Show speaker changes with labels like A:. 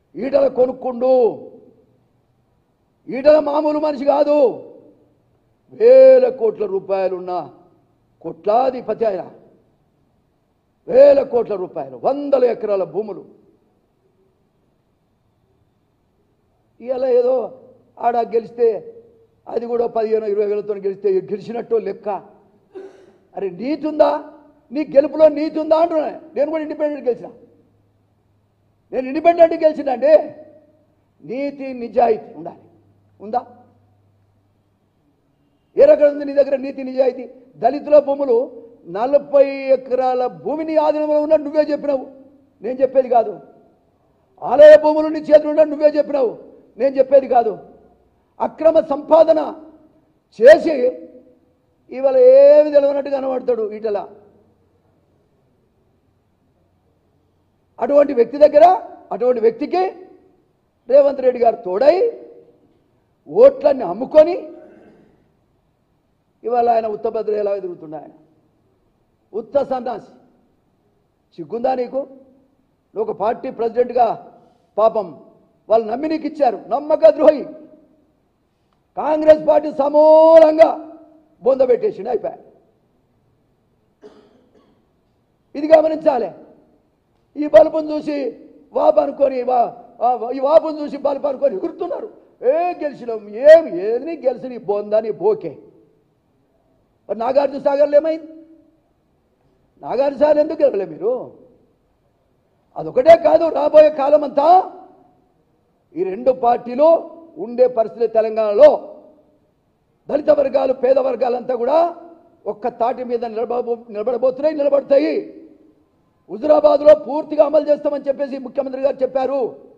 A: ఈటల కొనుక్కుండు ఈటల మామూలు మనిషి కాదు వేల కోట్ల రూపాయలున్న కోట్లాధిపతి ఆయన వేల కోట్ల రూపాయలు వందల ఎకరాల భూములు ఇవాళ ఏదో ఆడ గెలిస్తే అది కూడా పదిహేను ఇరవై వేలతో గెలిస్తే గెలిచినట్టు లెక్క అరే నీతి ఉందా నీ గెలుపులో నీతి ఉందా అంటున్నా నేను కూడా ఇండిపెండెంట్ గెలిచిన నేను ఇండిపెండెంట్ గెలిచిన అంటే నీతి నిజాయితీ ఉండాలి ఉందా ఏ రకం ఉంది నీ దగ్గర నీతి నిజాయితీ దళితుల భూములు నలభై ఎకరాల భూమిని ఆధీనంలో ఉన్నట్టు నువ్వే చెప్పినావు నేను చెప్పేది కాదు ఆలయ భూములు నీ చేతులు ఉన్నట్టు నువ్వే చెప్పినావు నేను చెప్పేది కాదు అక్రమ సంపాదన చేసి ఇవాళ ఏమి తెలియనట్టు కనబడతాడు ఈటల అటువంటి వ్యక్తి దగ్గర అటువంటి వ్యక్తికి రేవంత్ రెడ్డి గారు తోడై ఓట్లన్నీ అమ్ముకొని ఇవాళ ఆయన ఉత్తభద్ర ఎలా ఎదుగుతుండే ఆయన ఉత్త సన్నాసి సిగ్గుందా నీకు నువ్వు ఒక పార్టీ ప్రెసిడెంట్గా పాపం వాళ్ళు నమ్మి నీకు ఇచ్చారు నమ్మక ద్రోహి కాంగ్రెస్ పార్టీ సమూలంగా బొందబెట్టేసిండు అయిపోయా ఇది గమనించాలి ఈ బల్బును చూసి వాపు అనుకొని వా వా- ఈ వాపును చూసి బల్బు అనుకొని ఎగురుతున్నారు ఏ గెలిచినాం ఏం ఏది నీ గెలిచి నీ బొందా నీ బోకే మరి నాగార్జున సాగర్లో ఏమైంది నాగార్జున సాగర్ ఎందుకు గెలవలే మీరు అదొకటే కాదు రాబోయే కాలం అంతా ఈ రెండు పార్టీలు ఉండే పరిస్థితి తెలంగాణలో దళిత వర్గాలు పేద వర్గాలంతా కూడా ఒక్క తాటి మీద నిలబడబో నిలబడబోతున్నాయి నిలబడతాయి హుజురాబాద్లో పూర్తిగా అమలు చేస్తామని చెప్పేసి ముఖ్యమంత్రి గారు చెప్పారు